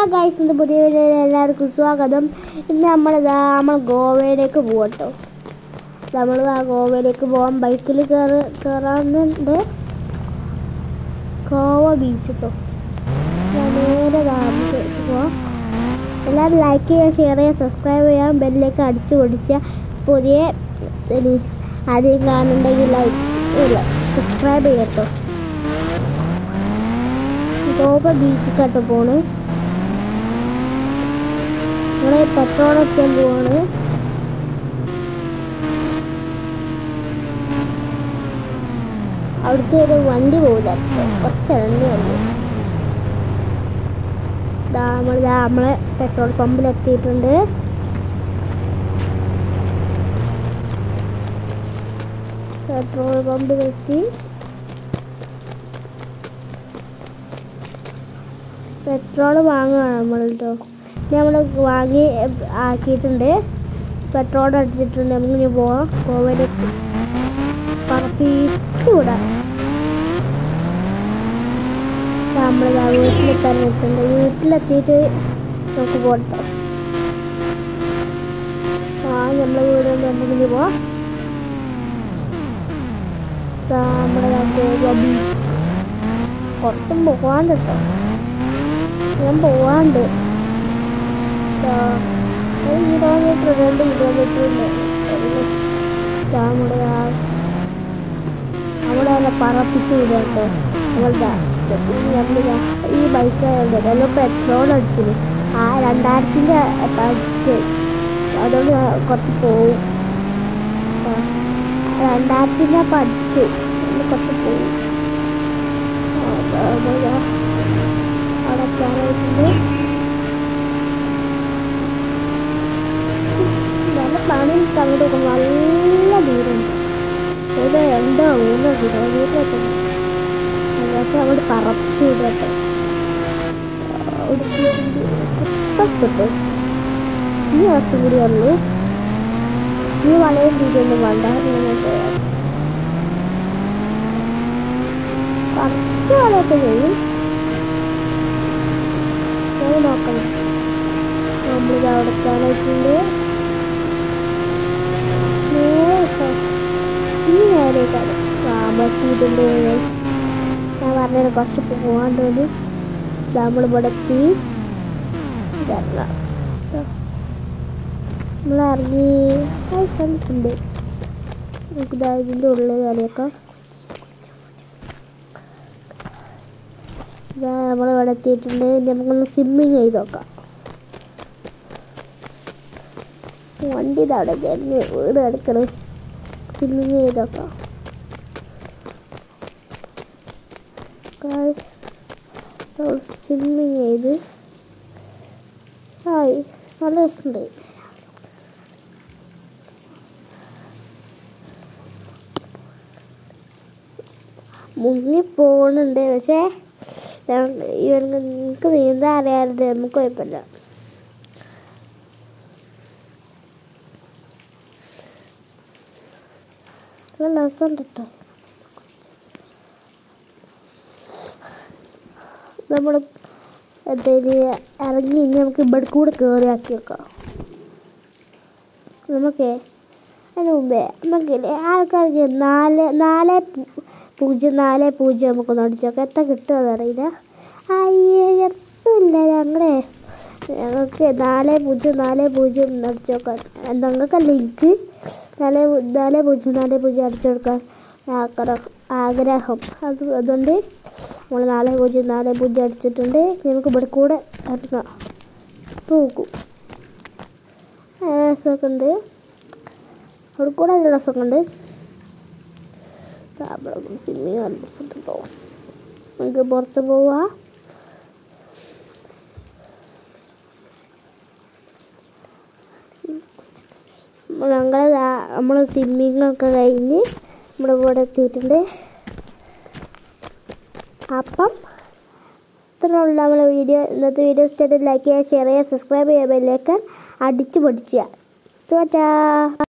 guys ഇന്ന് പുതിയ വീഡിയോയിൽ എല്ലാവർക്കും സ്വാഗതം ഇന്ന് നമ്മളിതാ നമ്മൾ ഗോവയിലേക്ക് പോകട്ടോ നമ്മൾ ആ ഗോവയിലേക്ക് പോകാൻ ബൈക്കിൽ കയറി കയറാനുണ്ട് ഗോവ ബീച്ച് കേട്ടോ നേരെ താമസിച്ച് പോവാം എല്ലാവരും ലൈക്ക് ചെയ്യുക ഷെയർ ചെയ്യുക സബ്സ്ക്രൈബ് ചെയ്യാം ബെല്ലിലേക്ക് അടിച്ചു പൊടിച്ച പുതിയ ഇനി ആരെയും കാണുന്നുണ്ടെങ്കിൽ ലൈക്ക് സബ്സ്ക്രൈബ് ചെയ്യട്ടോ ഗോവ ബീച്ചിൽ കേട്ടോ പോണ് നമ്മളെ പെട്രോൾ അടിക്കാൻ പോവാണ് അവിടുത്തെ ഒരു വണ്ടി പോകില്ല കുറച്ച് എണ്ണേ ഉള്ളൂ ദാ നമ്മൾ ദാ നമ്മളെ പെട്രോൾ പമ്പിൽ എത്തിയിട്ടുണ്ട് പെട്രോൾ പമ്പിലെത്തി പെട്രോൾ വാങ്ങുകയാണ് നമ്മൾ കേട്ടോ നമ്മൾ വാങ്ങി എ- ആക്കിയിട്ടുണ്ട് പെട്രോൾ അടിച്ചിട്ടുണ്ട് നമുക്ക് ഇനി പോവാം ഗോവയിലേക്ക് പറപ്പിച്ച് വിടാം നമ്മൾ വീട്ടിലെത്താൻ എത്തുന്നുണ്ട് വീട്ടിലെത്തിയിട്ട് നമുക്ക് പോട്ടോ ആ നമ്മളെ വീട് നമുക്ക് ഇനി പോവാം നമ്മുടെ ഗോവ ബീച്ച് കുറച്ചും പോകാണ്ട് കേട്ടോ ഞാൻ പോവാണ്ട് ദാ, ഒരു കിലോമീറ്റർ രണ്ട് കിലോമീറ്റർ നമ്മുടെ അവിടെ നല്ല പറപ്പിച്ച് വിടുക കേട്ടോ നമ്മളിതാ ഈ ബൈക്ക് നല്ല പെട്രോൾ അടിച്ചത് ആ രണ്ടായിരത്തിൻ്റെ അടിച്ച് അതുകൊണ്ട് ഞാൻ കുറച്ച് പോവും ആ, രണ്ടായിരത്തിൻ്റെ അപ്പം അടിച്ച് അതുകൊണ്ട് കുറച്ച് പോവും ആ, അപ്പൊ നമ്മളിതാ അവിടെ എത്താനായിട്ടുണ്ട് നല്ല പണി അങ്ങോട്ട് പോകും നല്ല ദൂരമുണ്ട് ഒരു രണ്ടോ മൂന്നോ കിലോമീറ്റർ എത്തുന്നു ഏകദേശം അങ്ങോട്ട് പറപ്പിച്ച് വിടട്ടെ കുത്തപ്പെട്ടു ഈ വർഷം കൂടി ഉള്ളൂ ഈ വളയും തീരൊന്നും വേണ്ട നിങ്ങൾക്ക് കുറച്ച് വളയൊക്കെ ചെയ്യും ഞാൻ നോക്കണം നമ്മളിത് അവിടെ എത്താനായിട്ടുണ്ട് നേരെ ഈ നേരേക്കാണ് പറ്റിയിട്ടുണ്ട് ഞാൻ പറഞ്ഞത് കുറച്ച് പോകാണ്ട് നമ്മൾ ഇവിടെ എത്തി ഇറങ്ങാം നമ്മൾ ഇറങ്ങി ഹായ് ഫ്രണ്ട്സ് ഉണ്ട് നമുക്കിതാ ഇതിൻ്റെ ഉള്ളിൽ കയറിയേക്കാം ഇതാ നമ്മളിവിടെ എത്തിയിട്ടുണ്ട് ഇനി നമുക്കൊന്ന് സ്വിമ്മിങ് ചെയ്ത് നോക്കാം വണ്ടി ഇതാ അവിടെ കയറി വീട് എടുക്കണം സ്വിമ്മിങ് ചെയ്ത് നോക്കാം സ്വിമ്മിങ് ചെയ്ത് ഹായ് നല്ല രസമുണ്ട് മുങ്ങി പോകുന്നുണ്ട് പക്ഷേ ഇവർക്ക് നിങ്ങൾക്ക് നീന്താൻ അറിയാറുണ്ട് നമുക്ക് കുഴപ്പമില്ല നല്ല രസമുണ്ട് കേട്ടോ നമ്മൾ എന്തായാലും ഇറങ്ങി ഇനി നമുക്ക് ഇവിടെ കൂടെ കയറി ആക്കി വെക്കാം നമുക്കേ അതിന് മുമ്പേ നമുക്ക് ആൾക്കാർക്ക് നാല് നാല് പൂ- പൂജ്യം നാല് പൂജ്യം നമുക്കൊന്ന് അടിച്ചു നോക്കാം എത്ര കിട്ടുമെന്ന് അറിയില്ല അയ്യേ എത്തില്ല ഞങ്ങളെ ഞങ്ങൾക്ക് നാല് പൂജ്യം നാല് പൂജ്യം ഒന്ന് അടിച്ചു നോക്കാം ഞങ്ങൾക്ക് ലിങ്ക് നാല് പൂ- നാല് പൂജ്യം നാല് പൂജ്യം അടിച്ചു കൊടുക്കാൻ ആഗ്രഹം ആഗ്രഹം അത് അതുകൊണ്ട് നമ്മൾ നാല് പൂജ്യം നാല് പൂജ്യം അടിച്ചിട്ടുണ്ട് ഇനി നമുക്ക് ഇവിടെ കൂടെ ഇറങ്ങാം നോക്കൂ രസമൊക്കെ ഉണ്ട് അവിടെ കൂടെ നല്ല രസമൊക്കെ ഉണ്ട് അവിടെ സ്വിമ്മിങ് കളിച്ചിട്ടുണ്ടോ നമുക്ക് പുറത്ത് പോവാ ഞങ്ങൾ നമ്മൾ സ്വിമ്മിങ് ഒക്കെ കഴിഞ്ഞ് നമ്മുടെ ഇവിടെ എത്തിയിട്ടുണ്ട് അപ്പം ഇത്ര ഉള്ള നമ്മളെ വീഡിയോ ഇന്നത്തെ വീഡിയോ ഇഷ്ടമായിട്ട് ലൈക്ക് ചെയ്യുക ഷെയർ ചെയ്യുക സബ്സ്ക്രൈബ് ചെയ്യുക ബെല്ലേക്ക് അടിച്ച് പൊടിക്കുക ടാറ്റാ